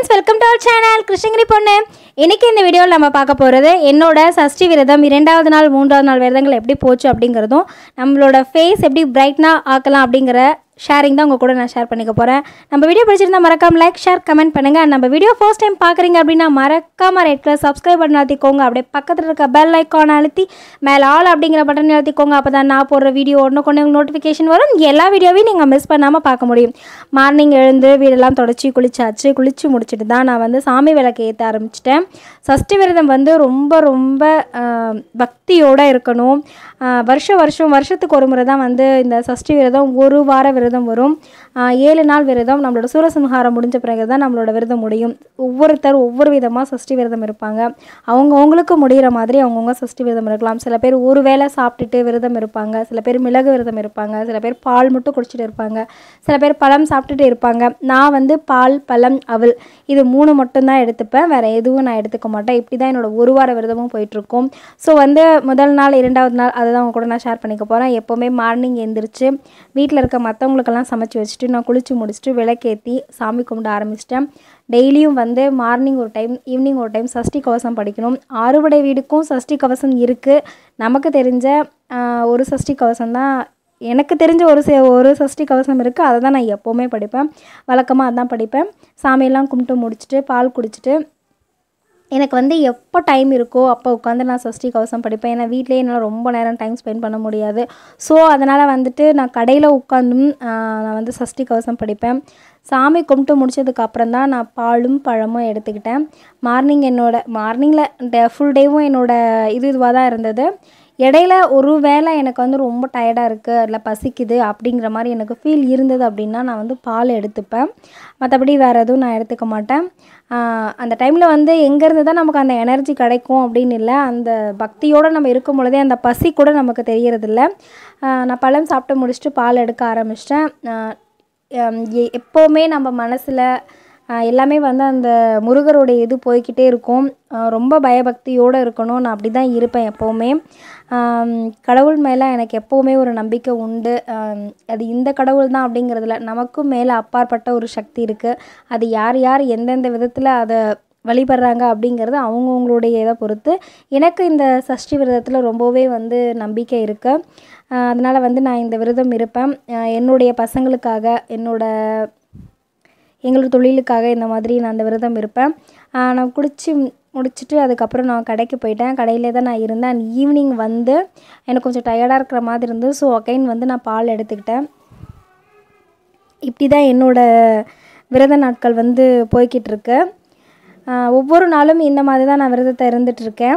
friends welcome to our channel Krishnagiri பொண்ணு இன்னைக்கு இந்த வீடியோவில் நம்ம பார்க்க போகிறது என்னோட சஷ்டி விரதம் இரண்டாவது நாள் மூன்றாவது நாள் விரதங்கள் எப்படி போச்சு அப்படிங்கிறதும் நம்மளோட ஃபேஸ் எப்படி பிரைட்னாக ஆக்கலாம் அப்படிங்கிற ஷேரிங் தான் உங்கள் கூட நான் ஷேர் பண்ணிக்க போகிறேன் நம்ம வீடியோ பிடிச்சிருந்தா மறக்காம லைக் ஷேர் கமெண்ட் பண்ணுங்கள் நம்ம வீடியோ ஃபர்ஸ்ட் டைம் பார்க்குறீங்க அப்படின்னா மறக்காம ரெட் கலர் சப்ஸ்கிரைப் பண்ண அழுத்திக்கோங்க அப்படியே பக்கத்தில் இருக்க பெல் ஐக்கான் அழுத்தி மேலே ஆல் அப்படிங்கிற பட்டன் அழுத்திக்கோங்க அப்போ தான் நான் போடுற வீடியோ ஒன்று கொண்டு நோட்டிஃபிகேஷன் வரும் எல்லா வீடியோவையும் நீங்கள் மிஸ் பண்ணாமல் பார்க்க முடியும் மார்னிங் எழுந்து வீடெல்லாம் தொடச்சி குளிச்சாச்சு குளிச்சு முடிச்சுட்டு தான் நான் வந்து சாமி விளக்கு ஏற்ற ஆரம்பிச்சிட்டேன் சஷ்டி விரதம் வந்து ரொம்ப ரொம்ப ஆஹ், பக்தியோட இருக்கணும் ஆஹ், வருஷம் வருஷம் வருஷத்துக்கு ஒரு முறை தான் வந்து இந்த சஷ்டி விரதம் ஒரு வார விரதம் வரும் ஆஹ், ஏழு நாள் விரதம் நம்மளோட சூரசம்ஹாரம் முடிஞ்ச பிறகு தான் நம்மளோட விரதம் முடியும் ஒவ்வொருத்தர் ஒவ்வொரு விதமாக சஷ்டி விரதம் இருப்பாங்க அவங்கவுங்களுக்கு முடிகிற மாதிரி அவங்கவுங்க சஷ்டி விரதம் இருக்கலாம் சில பேர் ஒரு வேளை சாப்பிட்டுட்டு விரதம் இருப்பாங்க சில பேர் மிளகு விரதம் இருப்பாங்க சில பேர் பால் மட்டும் குடிச்சிட்டு இருப்பாங்க சில பேர் பழம் சாப்பிட்டுட்டு இருப்பாங்க நான் வந்து பால் பழம் அவல் இது மூணு மட்டும்தான் எடுத்துப்பேன் வேறு எதுவும் நான் எடுத்துக்க மாட்டேன் இப்படி தான் என்னோட ஒரு வார விரதமும் போயிட்டுருக்கும் ஸோ வந்து முதல் நாள் இரண்டாவது நாள் அதை தான் உங்க கூட நான் ஷேர் பண்ணிக்க போகிறேன் எப்போவுமே மார்னிங் எந்திரிச்சு வீட்டில் இருக்க மற்றவங்களுக்கெல்லாம் சமைச்சு வச்சுட்டு நான் குளிச்சு முடிச்சுட்டு விளக்கேற்றி சாமி கும்பிட ஆரம்பிச்சிட்டேன் டெய்லியும் வந்து மார்னிங் ஒரு டைம் ஈவினிங் ஒரு டைம் சஷ்டி கவசம் படிக்கணும் ஆறுபடை வீடுக்கும் சஷ்டி கவசம் இருக்குது நமக்கு தெரிஞ்ச ஆஹ், ஒரு சஷ்டி கவசம் தான் எனக்கு தெரிஞ்ச ஒரு சி ஒரு சஷ்டி கவசம் இருக்குது அதை தான் நான் எப்போவுமே படிப்பேன் வழக்கமாக அதான் படிப்பேன் சாமியெல்லாம் கும்பிட்டு முடிச்சுட்டு பால் குடிச்சிட்டு எனக்கு வந்து எப்போ டைம் இருக்கோ அப்போ உட்காந்து நான் சஷ்டி கவசம் படிப்பேன் ஏன்னா வீட்லேயே என்னால் ரொம்ப நேரம் டைம் ஸ்பெண்ட் பண்ண முடியாது ஸோ அதனால் வந்துட்டு நான் கடையில் உட்காந்தும் ஆஹ், நான் வந்து சஷ்டி கவசம் படிப்பேன் சாமி கும்பிட்டு முடிச்சதுக்கு அப்புறம் தான் நான் பாலும் பழமும் எடுத்துக்கிட்டேன் மார்னிங் என்னோட மார்னிங்கில் ஃபுல் டேவும் என்னோட இது இதுவாக தான் இருந்தது இடையில ஒரு வேளை எனக்கு வந்து ரொம்ப டயர்டாக இருக்குது அதில் பசிக்குது அப்படிங்கிற மாதிரி எனக்கு ஃபீல் இருந்தது அப்படின்னா நான் வந்து பால் எடுத்துப்பேன் மற்றபடி வேறு எதுவும் நான் எடுத்துக்க மாட்டேன் ஆஹ் அந்த டைமில் வந்து எங்கேருந்து தான் நமக்கு அந்த எனர்ஜி கிடைக்கும் அப்படின்னு இல்லை அந்த பக்தியோடு நம்ம இருக்கும் பொழுதே அந்த பசி கூட நமக்கு தெரியறதில்ல ஆஹ் நான் பழம் சாப்பிட்டு முடிச்சுட்டு பால் எடுக்க ஆரம்பிச்சிட்டேன் எப்போவுமே நம்ம மனசில் ஆஹ் எல்லாமே வந்து அந்த முருகருடைய இது போய்க்கிட்டே இருக்கும் ஆஹ் ரொம்ப பயபக்தியோடு இருக்கணும் நான் அப்படி தான் இருப்பேன் எப்போவுமே ஆம், கடவுள் மேலே எனக்கு எப்போவுமே ஒரு நம்பிக்கை உண்டு ஆம், அது இந்த கடவுள் தான் அப்படிங்கிறதுல நமக்கும் மேலே அப்பாற்பட்ட ஒரு சக்தி இருக்குது அது யார் யார் எந்தெந்த விதத்தில் அதை வழிபடுறாங்க அப்படிங்கிறது அவங்கவுங்களுடைய இதை பொறுத்து எனக்கு இந்த சஷ்டி விரதத்தில் ரொம்பவே வந்து நம்பிக்கை இருக்குது அதனால் வந்து நான் இந்த விரதம் இருப்பேன் ஆஹ் என்னுடைய பசங்களுக்காக என்னோட எங்களோட தொழிலுக்காக இந்த மாதிரி நான் அந்த விரதம் இருப்பேன் ஆஹ் நான் குடிச்சு முடிச்சுட்டு அதுக்கப்புறம் நான் கடைக்கு போயிட்டேன் கடையிலே தான் நான் இருந்தேன் அண்ட் ஈவினிங் வந்து எனக்கு கொஞ்சம் டயர்டாக இருக்கிற மாதிரி இருந்தது ஸோ அகைன் வந்து நான் பால் எடுத்துக்கிட்டேன் இப்படி தான் என்னோட விரத நாட்கள் வந்து போய்கிட்டு இருக்கு ஆஹ் ஒவ்வொரு நாளும் இந்த மாதிரி தான் நான் விரதத்தை இருந்துட்டு இருக்கேன்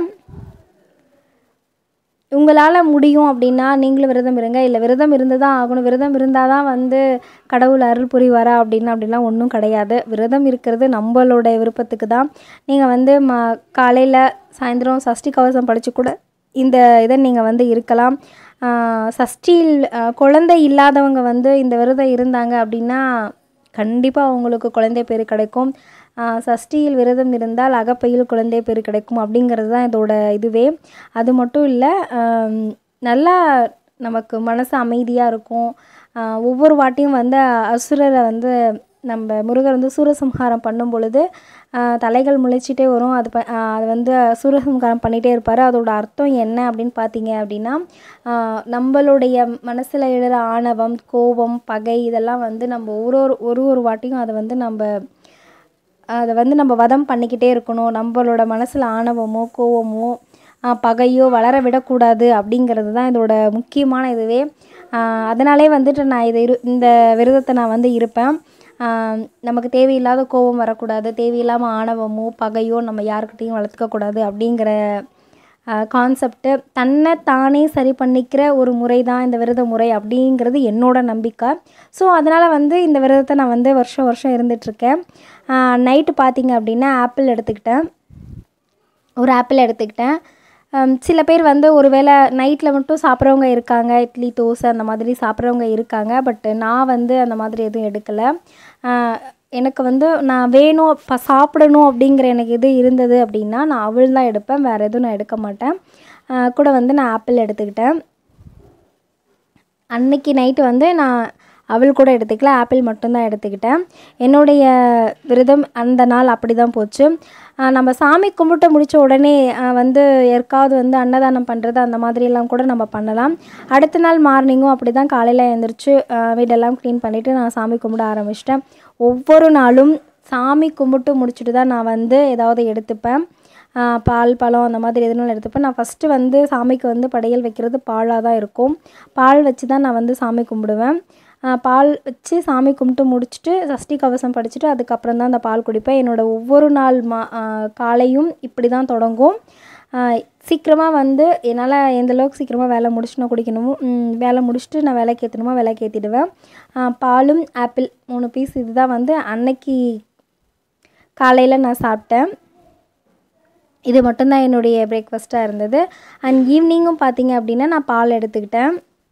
உங்களால் முடியும் அப்படின்னா நீங்களும் விரதம் இருங்க இல்லை விரதம் இருந்து தான் ஆகணும் விரதம் இருந்தால் தான் வந்து கடவுள் அருள் புரிவாரா அப்படின்னா அப்படிலாம் ஒன்றும் கிடையாது விரதம் இருக்கிறது நம்மளோட விருப்பத்துக்கு தான் நீங்கள் வந்து ம காலையில் சாயந்தரம் சஷ்டி கவசம் படித்து கூட இந்த இதை நீங்கள் வந்து இருக்கலாம் ஆஹ் சஷ்டியில் ஆஹ் குழந்தை இல்லாதவங்க வந்து இந்த விரதம் இருந்தாங்க அப்படின்னா கண்டிப்பாக அவங்களுக்கு குழந்தை பேர் கிடைக்கும் ஆஹ் சஷ்டியில் விரதம் இருந்தால் அகப்பையில் குழந்தை பேர் கிடைக்கும் அப்படிங்கிறது தான் இதோட இதுவே அது மட்டும் இல்லை ஆம், நல்லா நமக்கு மனசு அமைதியாக இருக்கும் ஆஹ் ஒவ்வொரு வாட்டியும் வந்து அசுரரை வந்து நம்ம முருகர் வந்து சூரசம்ஹாரம் பண்ணும் பொழுது ஆஹ் தலைகள் முளைச்சிட்டே வரும் அது ப ஆஹ் அது வந்து சூரசம்ஹாரம் பண்ணிகிட்டே இருப்பார் அதோட அர்த்தம் என்ன அப்படின்னு பார்த்தீங்க அப்படின்னா ஆஹ் நம்மளுடைய மனசில் எழுற ஆணவம் கோபம் பகை இதெல்லாம் வந்து நம்ம ஒரு ஒரு ஒரு ஒரு வாட்டியும் அதை வந்து நம்ம அதை வந்து நம்ம வதம் பண்ணிக்கிட்டே இருக்கணும் நம்மளோட மனசில் ஆணவமோ கோவமோ ஆஹ் பகையோ வளர விடக்கூடாது அப்படிங்கிறது தான் இதோட முக்கியமான இதுவே ஆஹ் அதனாலே வந்துட்டு நான் இதை இரு இந்த விரதத்தை நான் வந்து இருப்பேன் ஆஹ் நமக்கு தேவையில்லாத கோபம் வரக்கூடாது தேவையில்லாமல் ஆணவமோ பகையோ நம்ம யாருக்கிட்டேயும் வளர்த்துக்கக்கூடாது அப்படிங்கிற கான்செப்ட்டு தன்னை தானே சரி பண்ணிக்கிற ஒரு முறை தான் இந்த விரத முறை அப்படிங்கிறது என்னோட நம்பிக்கை ஸோ அதனால் வந்து இந்த விரதத்தை நான் வந்து வருஷம் வருஷம் இருந்துகிட்ருக்கேன் நைட்டு பார்த்தீங்க அப்படின்னா ஆப்பிள் எடுத்துக்கிட்டேன் ஒரு ஆப்பிள் எடுத்துக்கிட்டேன் ஹம், சில பேர் வந்து ஒருவேளை நைட்டில் மட்டும் சாப்பிட்றவங்க இருக்காங்க இட்லி தோசை அந்த மாதிரி சாப்பிட்றவங்க இருக்காங்க பட் நான் வந்து அந்த மாதிரி எதுவும் எடுக்கலை ஆஹ், எனக்கு வந்து நான் வேணும் இப்போ சாப்பிடணும் அப்படிங்கிற எனக்கு எது இருந்தது அப்படின்னா நான் அவள் தான் எடுப்பேன் வேறு எதுவும் நான் எடுக்க மாட்டேன் ஆஹ், கூட வந்து நான் ஆப்பிள் எடுத்துக்கிட்டேன் அன்னைக்கு நைட்டு வந்து நான் அவள் கூட எடுத்துக்கல ஆப்பிள் மட்டும்தான் எடுத்துக்கிட்டேன் என்னுடைய விரதம் அந்த நாள் அப்படி தான் போச்சு ஆஹ் நம்ம சாமி கும்பிட்டு முடித்த உடனே ஆஹ் வந்து யாருக்காவது வந்து அன்னதானம் பண்ணுறது அந்த மாதிரியெல்லாம் கூட நம்ம பண்ணலாம் அடுத்த நாள் மார்னிங்கும் அப்படி தான் காலையில் எழுந்திரிச்சு ஆஹ் வீடெல்லாம் க்ளீன் பண்ணிவிட்டு நான் சாமி கும்பிட ஆரம்பிச்சிட்டேன் ஒவ்வொரு நாளும் சாமி கும்பிட்டு முடிச்சுட்டு தான் நான் வந்து ஏதாவது எடுத்துப்பேன் ஆஹ் பால் பழம் அந்த மாதிரி எதுனாலும் எடுத்துப்பேன் நான் ஃபஸ்ட்டு வந்து சாமிக்கு வந்து படையல் வைக்கிறது பாலாக தான் இருக்கும் பால் வச்சு தான் நான் வந்து சாமி கும்பிடுவேன் ஆஹ் பால் வச்சு சாமி கும்பிட்டு முடிச்சுட்டு சஷ்டி கவசம் படிச்சுட்டு அதுக்கப்புறம் தான் அந்த பால் குடிப்பேன் என்னோடய ஒவ்வொரு நாள் மா ஆஹ் காலையும் இப்படி தான் தொடங்கும் சீக்கிரமாக வந்து என்னால் எந்த அளவுக்கு சீக்கிரமாக வேலை முடிச்சுட்டு நான் குடிக்கணுமோ ம், வேலை முடிச்சுட்டு நான் விலைக்கு ஏற்றணுமோ விலைக்கு ஏற்றிடுவேன் பாலும் ஆப்பிள் மூணு பீஸ் இதுதான் வந்து அன்னைக்கு காலையில் நான் சாப்பிட்டேன் இது மட்டும்தான் என்னுடைய பிரேக்ஃபாஸ்ட்டாக இருந்தது அண்ட் ஈவினிங்கும் பார்த்தீங்க அப்படின்னா நான் பால் எடுத்துக்கிட்டேன்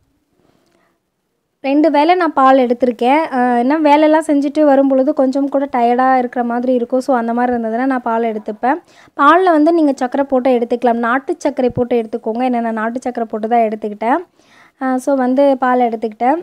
ரெண்டு வேளை நான் பால் எடுத்திருக்கேன் ஆஹ் என்ன வேலையெல்லாம் செஞ்சுட்டு வரும் பொழுது கொஞ்சம் கூட டயர்டாக இருக்கிற மாதிரி இருக்கும் ஸோ அந்த மாதிரி இருந்ததுன்னா நான் பால் எடுத்துப்பேன் பாலில் வந்து நீங்கள் சர்க்கரை போட்டு எடுத்துக்கலாம் நாட்டு சர்க்கரை போட்டு எடுத்துக்கோங்க ஏன்னா நான் நாட்டு சர்க்கரை போட்டு தான் எடுத்துக்கிட்டேன் ஸோ வந்து பால் எடுத்துக்கிட்டேன்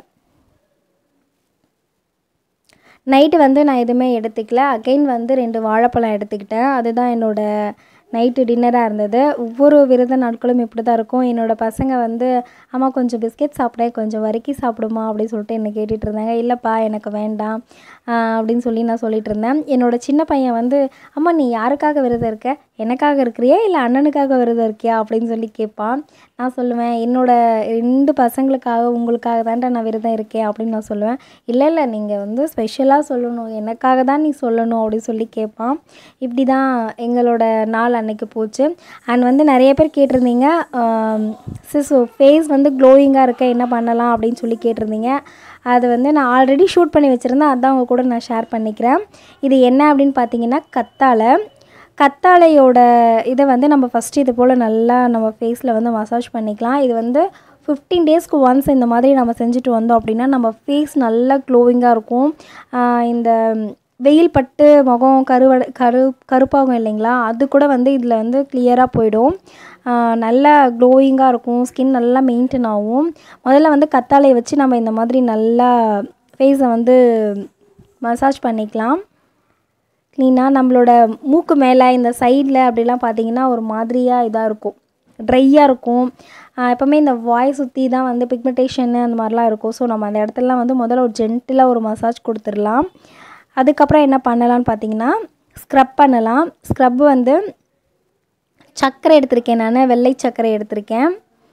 நைட்டு வந்து நான் எதுவுமே எடுத்துக்கல அகைன் வந்து ரெண்டு வாழைப்பழம் எடுத்துக்கிட்டேன் அதுதான் என்னோடய நைட்டு டின்னராக இருந்தது ஒவ்வொரு விரத நாட்களும் இப்படி தான் இருக்கும் என்னோடய பசங்க வந்து அம்மா கொஞ்சம் பிஸ்கெட் சாப்பிட்டேன் கொஞ்சம் வறுக்கி சாப்பிடுமா அப்படின்னு சொல்லிட்டு என்னை கேட்டுட்டு இருந்தாங்க இல்லைப்பா எனக்கு வேண்டாம் ஆஹ் அப்படின்னு சொல்லி நான் சொல்லிட்டு இருந்தேன் என்னோட சின்ன பையன் வந்து அம்மா நீ யாருக்காக விரதம் இருக்க எனக்காக இருக்கிறியா இல்லை அண்ணனுக்காக விரதம் இருக்கியா அப்படின்னு சொல்லி கேட்பான் நான் சொல்லுவேன் என்னோட ரெண்டு பசங்களுக்காக உங்களுக்காக தான்டா நான் விரதம் இருக்கேன் அப்படின்னு நான் சொல்லுவேன் இல்லை இல்லை நீங்கள் வந்து ஸ்பெஷலாக சொல்லணும் எனக்காக தான் நீ சொல்லணும் அப்படின்னு சொல்லி கேட்பான் இப்படி தான் எங்களோட நாள் அன்னைக்கு போச்சு அண்ட் வந்து நிறைய பேர் கேட்டிருந்தீங்க சிஸ் ஃபேஸ் வந்து க்ளோயிங்காக இருக்க என்ன பண்ணலாம் அப்படின்னு சொல்லி கேட்டிருந்தீங்க அது வந்து நான் ஆல்ரெடி ஷூட் பண்ணி வச்சுருந்தேன் அதான் உங்கள் கூட நான் ஷேர் பண்ணிக்கிறேன் இது என்ன அப்படின்னு பார்த்தீங்கன்னா கத்தாழை கத்தாழையோட இதை வந்து நம்ம ஃபஸ்ட்டு இது போல் நல்லா நம்ம ஃபேஸில் வந்து மசாஜ் பண்ணிக்கலாம் இது வந்து ஃபிஃப்டீன் டேஸ்க்கு ஒன்ஸ் இந்த மாதிரி நம்ம செஞ்சுட்டு வந்தோம் அப்படின்னா நம்ம ஃபேஸ் நல்லா க்ளோவிங்காக இருக்கும் ஆஹ் இந்த வெயில் பட்டு முகம் கருவடை கரு கருப்பாகும் இல்லைங்களா அது கூட வந்து இதில் வந்து கிளியராக போயிடும் ஆஹ் நல்லா க்ளோயிங்காக இருக்கும் ஸ்கின் நல்லா மெயின்டைன் ஆகும் முதல்ல வந்து கத்தாழையை வச்சு நம்ம இந்த மாதிரி நல்லா ஃபேஸை வந்து மசாஜ் பண்ணிக்கலாம் க்ளீனாக நம்மளோட மூக்கு மேலே இந்த சைடில் அப்படிலாம் பார்த்தீங்கன்னா ஒரு மாதிரியாக இதாக இருக்கும் ட்ரையாக இருக்கும் ஆஹ் எப்போவுமே இந்த வாய் சுற்றி தான் வந்து பிக்மெண்டேஷன் அந்த மாதிரிலாம் இருக்கும் ஸோ நம்ம அந்த இடத்துலலாம் வந்து முதல்ல ஒரு ஜென்டிலாக ஒரு மசாஜ் கொடுத்துடலாம் அதுக்கப்புறம் என்ன பண்ணலாம்னு பார்த்தீங்கன்னா ஸ்க்ரப் பண்ணலாம் ஸ்க்ரப் வந்து சர்க்கரை எடுத்திருக்கேன் நான் வெள்ளை சர்க்கரை எடுத்திருக்கேன்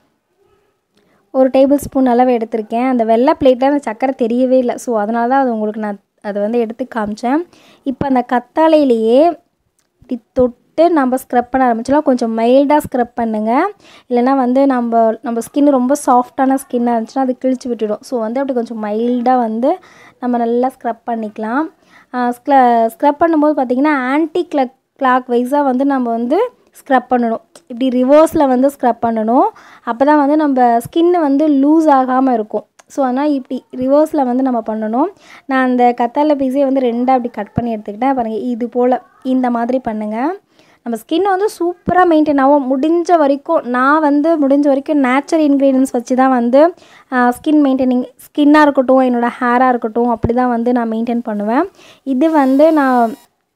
ஒரு டேபிள் ஸ்பூன் அளவு எடுத்திருக்கேன் அந்த வெள்ளை பிளேட்டில் அந்த சர்க்கரை தெரியவே இல்லை ஸோ அதனால தான் அது உங்களுக்கு நான் அதை வந்து எடுத்து காமிச்சேன் இப்போ அந்த கத்தாழையிலேயே இப்படி தொட்டு நம்ம ஸ்க்ரப் பண்ண ஆரம்பிச்சலாம் கொஞ்சம் மைல்டாக ஸ்க்ரப் பண்ணுங்கள் இல்லைன்னா வந்து நம்ம நம்ம ஸ்கின் ரொம்ப சாஃப்டான ஸ்கின்னாக இருந்துச்சுன்னா அது கிழிச்சு விட்டுடும் ஸோ வந்து அப்படி கொஞ்சம் மைல்டாக வந்து நம்ம நல்லா ஸ்க்ரப் பண்ணிக்கலாம் ஸ்க்ரப் பண்ணும்போது பார்த்திங்கன்னா ஆன்டி கிளக் கிளாக் வைஸாக வந்து நம்ம வந்து ஸ்க்ரப் பண்ணணும் இப்படி ரிவர்ஸில் வந்து ஸ்க்ரப் பண்ணணும் அப்போ தான் வந்து நம்ம ஸ்கின்னு வந்து லூஸ் ஆகாமல் இருக்கும் ஸோ அதனால் இப்படி ரிவர்ஸில் வந்து நம்ம பண்ணணும் நான் அந்த கத்தாழை பீஸே வந்து ரெண்டாக அப்படி கட் பண்ணி எடுத்துக்கிட்டேன் பாருங்கள் இது போல் இந்த மாதிரி பண்ணுங்கள் நம்ம ஸ்கின் வந்து சூப்பராக மெயின்டைன் ஆகும் முடிஞ்ச வரைக்கும் நான் வந்து முடிஞ்ச வரைக்கும் நேச்சுரல் இன்க்ரீடியன்ஸ் வச்சு தான் வந்து ஸ்கின் மெயின்டைனிங் ஸ்கின்னாக இருக்கட்டும் என்னோடய ஹேராக இருக்கட்டும் அப்படி தான் வந்து நான் மெயின்டைன் பண்ணுவேன் இது வந்து நான்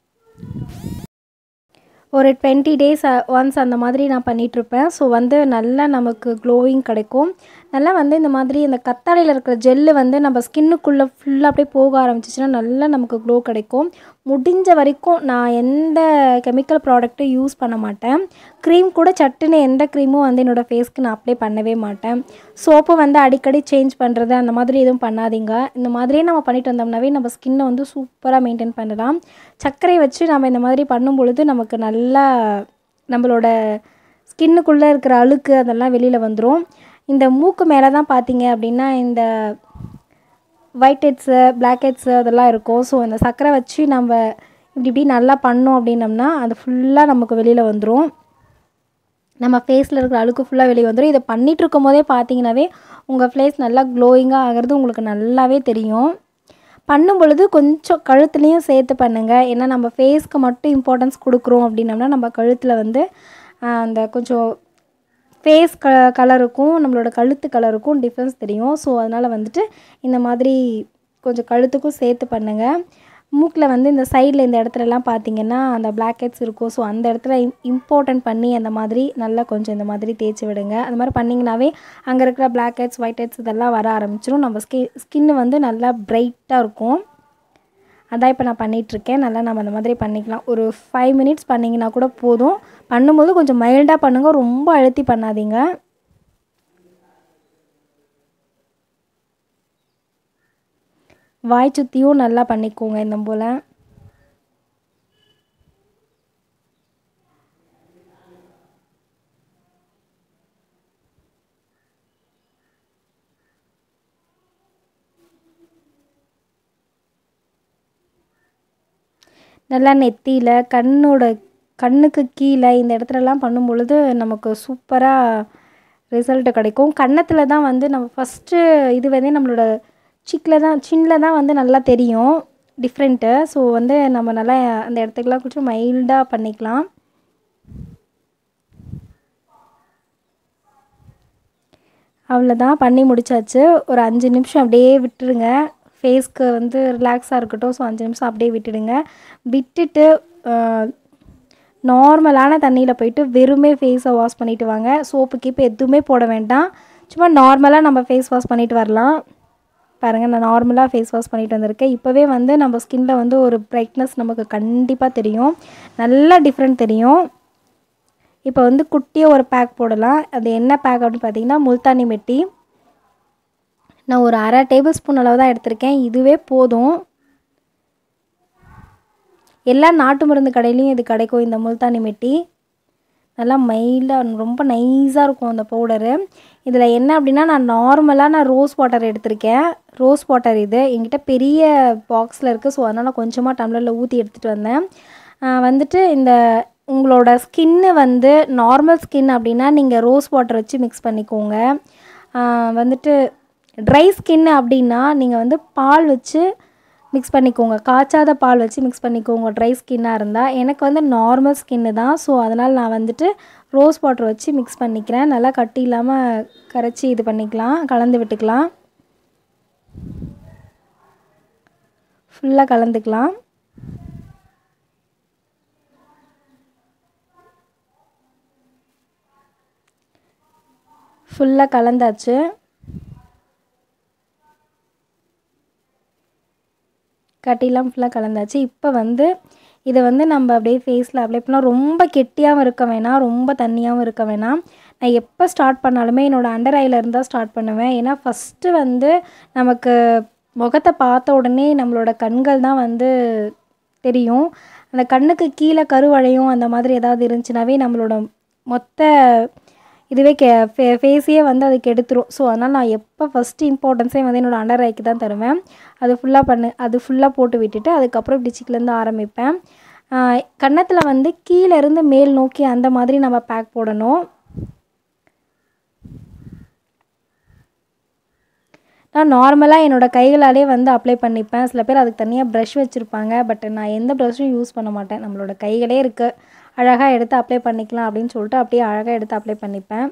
ஒரு டுவெண்ட்டி டேஸ் ஒன்ஸ் அந்த மாதிரி நான் பண்ணிகிட்ருப்பேன் ஸோ வந்து நல்லா நமக்கு க்ளோயிங் கிடைக்கும் நல்லா வந்து இந்த மாதிரி இந்த கத்தாழையில் இருக்கிற ஜெல்லு வந்து நம்ம ஸ்கின்னுக்குள்ளே ஃபுல்லாக அப்படியே போக ஆரம்பிச்சிச்சுன்னா நல்லா நமக்கு க்ளோ கிடைக்கும் முடிஞ்ச வரைக்கும் நான் எந்த கெமிக்கல் ப்ராடக்ட்டும் யூஸ் பண்ண மாட்டேன் க்ரீம் கூட சட்டுன்னு எந்த க்ரீமும் வந்து என்னோடய ஃபேஸ்க்கு நான் அப்ளை பண்ணவே மாட்டேன் சோப்பு வந்து அடிக்கடி சேஞ்ச் பண்ணுறது அந்த மாதிரி எதுவும் பண்ணாதீங்க இந்த மாதிரியே நம்ம பண்ணிட்டு வந்தோம்னாவே நம்ம ஸ்கின்னை வந்து சூப்பராக மெயின்டைன் பண்ணலாம் சர்க்கரை வச்சு நம்ம இந்த மாதிரி பண்ணும் பொழுது நமக்கு நல்லா நம்மளோட ஸ்கின்னுக்குள்ளே இருக்கிற அழுக்கு அதெல்லாம் வெளியில் வந்துடும் இந்த மூக்கு மேலே தான் பார்த்தீங்க அப்படின்னா இந்த ஒயிட் ஹெட்ஸு பிளாக் ஹெட்ஸு அதெல்லாம் இருக்கும் ஸோ இந்த சர்க்கரை வச்சு நம்ம இப்படி இப்படி நல்லா பண்ணோம் அப்படின்னம்னா அது ஃபுல்லாக நமக்கு வெளியில் வந்துடும் நம்ம ஃபேஸில் இருக்கிற அழுக்கு ஃபுல்லாக வெளியே வந்துடும் இதை பண்ணிகிட்டு இருக்கும் போதே பார்த்தீங்கன்னாவே உங்கள் ஃபேஸ் நல்லா க்ளோயிங்காக ஆகிறது உங்களுக்கு நல்லாவே தெரியும் பண்ணும் பொழுது கொஞ்சம் கழுத்துலேயும் சேர்த்து பண்ணுங்கள் ஏன்னா நம்ம ஃபேஸ்க்கு மட்டும் இம்பார்ட்டன்ஸ் கொடுக்குறோம் அப்படின்னம்னா நம்ம கழுத்தில் வந்து ஆஹ், அந்த கொஞ்சம் ஃபேஸ் க கலருக்கும் நம்மளோட கழுத்து கலருக்கும் டிஃப்ரென்ஸ் தெரியும் ஸோ அதனால் வந்துட்டு இந்த மாதிரி கொஞ்சம் கழுத்துக்கும் சேர்த்து பண்ணுங்கள் மூக்கில் வந்து இந்த சைடில் இந்த இடத்துலலாம் பார்த்தீங்கன்னா அந்த black heads இருக்கும் ஸோ அந்த இடத்துல இம்பார்ட்டன்ட் பண்ணி அந்த மாதிரி நல்லா கொஞ்சம் இந்த மாதிரி தேய்ச்சி விடுங்க அந்த மாதிரி பண்ணிங்கனாவே அங்கே இருக்கிற black heads ஒயிட் heads இதெல்லாம் வர ஆரம்பிச்சிடும் நம்ம ஸ்கி ஸ்கின்னு வந்து நல்லா பிரைட்டாக இருக்கும் அதான் இப்போ நான் பண்ணிகிட்ருக்கேன் நல்லா நம்ம அந்த மாதிரி பண்ணிக்கலாம் ஒரு ஃபைவ் மினிட்ஸ் பண்ணிங்கன்னா கூட போதும் பண்ணும்போது கொஞ்சம் மைல்டாக பண்ணுங்கள் ரொம்ப அழுத்தி பண்ணாதீங்க வாய் சுற்றியும் நல்லா பண்ணிக்கோங்க இந்த போல் நல்லா நெத்தியில் கண்ணோட கண்ணுக்கு கீழே இந்த இடத்துலலாம் பண்ணும் பொழுது நமக்கு சூப்பராக ரிசல்ட் கிடைக்கும் கன்னத்தில் தான் வந்து நம்ம ஃபஸ்ட்டு இது வந்து நம்மளோட சிக்கில் தான் சின்னில் தான் வந்து நல்லா தெரியும் டிஃப்ரெண்ட்டு ஸோ வந்து நம்ம நல்லா அந்த இடத்துக்குலாம் கொஞ்சம் மைல்டாக பண்ணிக்கலாம் அவ்வளோதான் பண்ணி முடிச்சாச்சு ஒரு அஞ்சு நிமிஷம் அப்படியே விட்டுருங்க ஃபேஸ்க்கு வந்து ரிலாக்ஸாக இருக்கட்டும் ஸோ அஞ்சு நிமிஷம் அப்படியே விட்டுடுங்க விட்டுட்டு நார்மலான தண்ணியில் போயிட்டு வெறுமே ஃபேஸை வாஷ் பண்ணிட்டு வாங்க சோப்பு கீப்பு எதுவுமே போட வேண்டாம் சும்மா நார்மலாக நம்ம ஃபேஸ் வாஷ் பண்ணிட்டு வரலாம் பாருங்கள் நான் நார்மலாக ஃபேஸ் வாஷ் பண்ணிட்டு வந்திருக்கேன் இப்போவே வந்து நம்ம ஸ்கின்ல வந்து ஒரு பிரைட்னஸ் நமக்கு கண்டிப்பாக தெரியும் நல்லா டிஃப்ரெண்ட் தெரியும் இப்போ வந்து குட்டியாக ஒரு பேக் போடலாம் அது என்ன பேக் அப்படின்னு பார்த்தீங்கன்னா முல்தானி மெட்டி நான் ஒரு அரை டேபிள் ஸ்பூன் அளவு தான் எடுத்திருக்கேன் இதுவே போதும் எல்லா நாட்டு மருந்து கடையிலையும் இது கிடைக்கும் இந்த முல்தானி மெட்டி நல்லா மைல்டாக ரொம்ப நைஸாக இருக்கும் அந்த பவுடரு இதில் என்ன அப்படின்னா நான் நார்மலாக நான் ரோஸ் வாட்டர் எடுத்திருக்கேன் ரோஸ் வாட்டர் இது என்கிட்ட பெரிய பாக்ஸில் இருக்குது ஸோ அதனால் கொஞ்சமாக டம்ளரில் ஊற்றி எடுத்துகிட்டு வந்தேன் ஆஹ் வந்துட்டு இந்த உங்களோட ஸ்கின்னு வந்து நார்மல் ஸ்கின் அப்படின்னா நீங்கள் ரோஸ் வாட்டர் வச்சு மிக்ஸ் பண்ணிக்கோங்க ஆஹ் வந்துட்டு ட்ரை ஸ்கின் அப்படின்னா நீங்கள் வந்து பால் வச்சு மிக்ஸ் பண்ணிக்கோங்க காய்ச்சாத பால் வச்சு மிக்ஸ் பண்ணிக்கோங்க ட்ரை ஸ்கின்னாக இருந்தால் எனக்கு வந்து நார்மல் ஸ்கின்னு தான் ஸோ அதனால் நான் வந்துட்டு ரோஸ் வாட்டர் வச்சு மிக்ஸ் பண்ணிக்கிறேன் நல்லா கட்டி இல்லாமல் கரைச்சி இது பண்ணிக்கலாம் கலந்து விட்டுக்கலாம் ஃபுல்லாக கலந்துக்கலாம் ஃபுல்லாக கலந்தாச்சு கட்டிலாம் ஃபுல்லாக கலந்தாச்சு இப்போ வந்து இதை வந்து நம்ம அப்படியே ஃபேஸில் அப்ளை பண்ணால் ரொம்ப கெட்டியாகவும் இருக்க வேணாம் ரொம்ப தண்ணியாகவும் இருக்க வேணாம் நான் எப்போ ஸ்டார்ட் பண்ணாலுமே என்னோடய அண்டர் ஐயில் இருந்தால் ஸ்டார்ட் பண்ணுவேன் ஏன்னா ஃபஸ்ட்டு வந்து நமக்கு முகத்தை பார்த்த உடனே நம்மளோட கண்கள் தான் வந்து தெரியும் அந்த கண்ணுக்கு கீழே கருவளையும் அந்த மாதிரி ஏதாவது இருந்துச்சுனாவே நம்மளோட மொத்த இதுவே கே ஃபே ஃபேஸையே வந்து அது கெடுத்துரும் ஸோ அதனால் நான் எப்போ ஃபஸ்ட்டு இம்பார்ட்டன்ஸே வந்து என்னோடய அண்டர் ஐக்கு தான் தருவேன் அது ஃபுல்லாக பண்ணு அது ஃபுல்லாக போட்டு விட்டுட்டு அதுக்கப்புறம் இப்படி சிக்கிலேருந்து ஆரம்பிப்பேன் கன்னத்தில் வந்து கீழே இருந்து மேல் நோக்கி அந்த மாதிரி நம்ம பேக் போடணும் நான் நார்மலாக என்னோடய கைகளாலே வந்து அப்ளை பண்ணிப்பேன் சில பேர் அதுக்கு தனியாக ப்ரஷ் வச்சுருப்பாங்க பட் நான் எந்த ப்ரஷ்ஷும் யூஸ் பண்ண மாட்டேன் நம்மளோட கைகளே இருக்குது அழகாக எடுத்து அப்ளை பண்ணிக்கலாம் அப்படின்னு சொல்லிட்டு அப்படியே அழகாக எடுத்து அப்ளை பண்ணிப்பேன்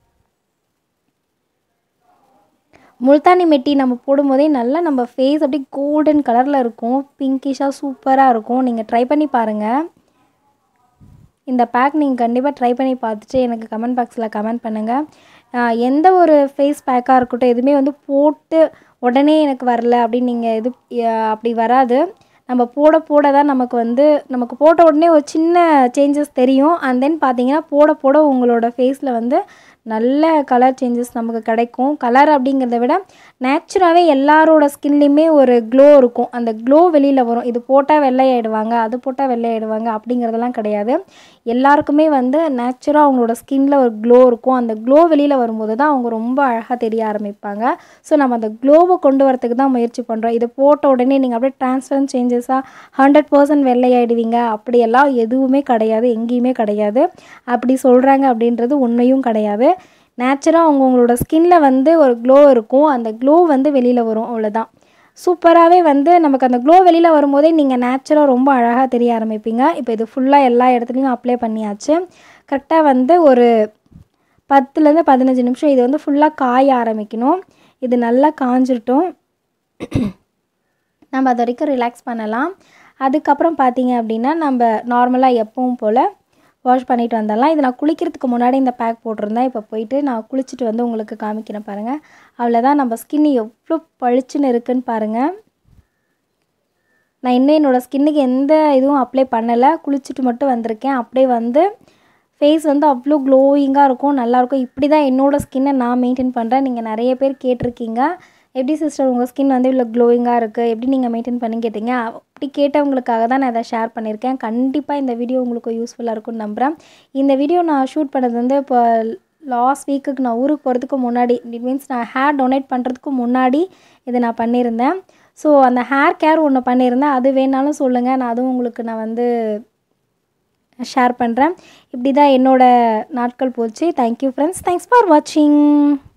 முல்தானி மெட்டி நம்ம போடும்போதே நல்லா நம்ம ஃபேஸ் அப்படியே கோல்டன் கலரில் இருக்கும் பிங்கிஷாக சூப்பராக இருக்கும் நீங்கள் ட்ரை பண்ணி பாருங்கள் இந்த பேக் நீங்கள் கண்டிப்பாக ட்ரை பண்ணி பார்த்துட்டு எனக்கு கமெண்ட் பாக்ஸில் கமெண்ட் பண்ணுங்கள் எந்த ஒரு ஃபேஸ் பேக்காக இருக்கட்டும் எதுவுமே வந்து போட்டு உடனே எனக்கு வரல அப்படின்னு நீங்கள் இது அப்படி வராது நம்ம போட போட தான் நமக்கு வந்து நமக்கு போட்ட உடனே ஒரு சின்ன சேஞ்சஸ் தெரியும் அண்ட் தென் பார்த்தீங்கன்னா போட போட உங்களோட ஃபேஸில் வந்து நல்ல கலர் சேஞ்சஸ் நமக்கு கிடைக்கும் கலர் அப்படிங்கிறத விட நேச்சுராகவே எல்லாரோட ஸ்கின்லேயுமே ஒரு க்ளோ இருக்கும் அந்த க்ளோ வெளியில் வரும் இது போட்டால் வெள்ளையாயிடுவாங்க அது போட்டால் வெள்ளையாயிடுவாங்க அப்படிங்கிறதெல்லாம் கிடையாது எல்லாருக்குமே வந்து நேச்சுராக அவங்களோட ஸ்கின்ல ஒரு க்ளோ இருக்கும் அந்த க்ளோ வெளியில் வரும்போது தான் அவங்க ரொம்ப அழகாக தெரிய ஆரம்பிப்பாங்க ஸோ நம்ம அந்த க்ளோவை கொண்டு வரத்துக்கு தான் முயற்சி பண்ணுறோம் இதை போட்ட உடனே நீங்கள் அப்படியே டிரான்ஸ்பரன்ட் சேஞ்சஸாக ஹண்ட்ரட் பர்சன்ட் வெள்ளையாயிடுவீங்க அப்படியெல்லாம் எதுவுமே கிடையாது எங்கேயுமே கிடையாது அப்படி சொல்கிறாங்க அப்படின்றது உண்மையும் கிடையாது நேச்சுராக அவங்கவுங்களோட ஸ்கின்ல வந்து ஒரு க்ளோ இருக்கும் அந்த க்ளோ வந்து வெளியில் வரும் அவ்வளோதான் சூப்பராகவே வந்து நமக்கு அந்த க்ளோ வெளியில் வரும்போதே நீங்கள் நேச்சுராக ரொம்ப அழகாக தெரிய ஆரம்பிப்பீங்க இப்போ இது ஃபுல்லாக எல்லா இடத்துலையும் அப்ளை பண்ணியாச்சு கரெக்டாக வந்து ஒரு பத்துலேருந்து பதினஞ்சு நிமிஷம் இது வந்து ஃபுல்லாக காய ஆரம்பிக்கணும் இது நல்லா காஞ்சிரட்டும் நம்ம அது வரைக்கும் ரிலாக்ஸ் பண்ணலாம் அதுக்கப்புறம் பார்த்தீங்க அப்படின்னா நம்ம நார்மலாக எப்பவும் போல் வாஷ் பண்ணிட்டு வந்துடலாம் இது நான் குளிக்கிறதுக்கு முன்னாடி இந்த பேக் போட்டிருந்தேன் இப்போ போயிட்டு நான் குளிச்சுட்டு வந்து உங்களுக்கு காமிக்கிறேன் பாருங்கள் அவ்வளோதான் நம்ம ஸ்கின் எவ்வளோ பளிச்சுன்னு இருக்குன்னு பாருங்கள் நான் இன்னும் என்னோடய ஸ்கின்னுக்கு எந்த இதுவும் அப்ளை பண்ணலை குளிச்சுட்டு மட்டும் வந்திருக்கேன் அப்படியே வந்து ஃபேஸ் வந்து அவ்வளோ க்ளோயிங்காக இருக்கும் நல்லாயிருக்கும் இப்படி தான் என்னோடய ஸ்கின்னை நான் மெயின்டைன் பண்ணுறேன் நீங்கள் நிறைய பேர் கேட்டிருக்கீங்க எப்படி சிஸ்டர் உங்கள் ஸ்கின் வந்து இவ்வளோ க்ளோயிங்காக இருக்குது எப்படி நீங்கள் மெயின்டைன் பண்ணி கேட்டீங்க அப்படி கேட்டவங்களுக்காக தான் நான் இதை ஷேர் பண்ணியிருக்கேன் கண்டிப்பாக இந்த வீடியோ உங்களுக்கு யூஸ்ஃபுல்லாக இருக்கும்னு நம்புகிறேன் இந்த வீடியோ நான் ஷூட் பண்ணது வந்து இப்போ லாஸ்ட் வீக்குக்கு நான் ஊருக்கு போகிறதுக்கு முன்னாடி இட் மீன்ஸ் நான் ஹேர் டொனேட் பண்ணுறதுக்கு முன்னாடி இதை நான் பண்ணியிருந்தேன் ஸோ அந்த ஹேர் கேர் ஒன்று பண்ணியிருந்தேன் அது வேணாலும் சொல்லுங்கள் நான் அதுவும் உங்களுக்கு நான் வந்து ஷேர் பண்ணுறேன் இப்படி தான் என்னோடய நாட்கள் போச்சு தேங்க்யூ ஃப்ரெண்ட்ஸ் தேங்க்ஸ் ஃபார் வாட்சிங்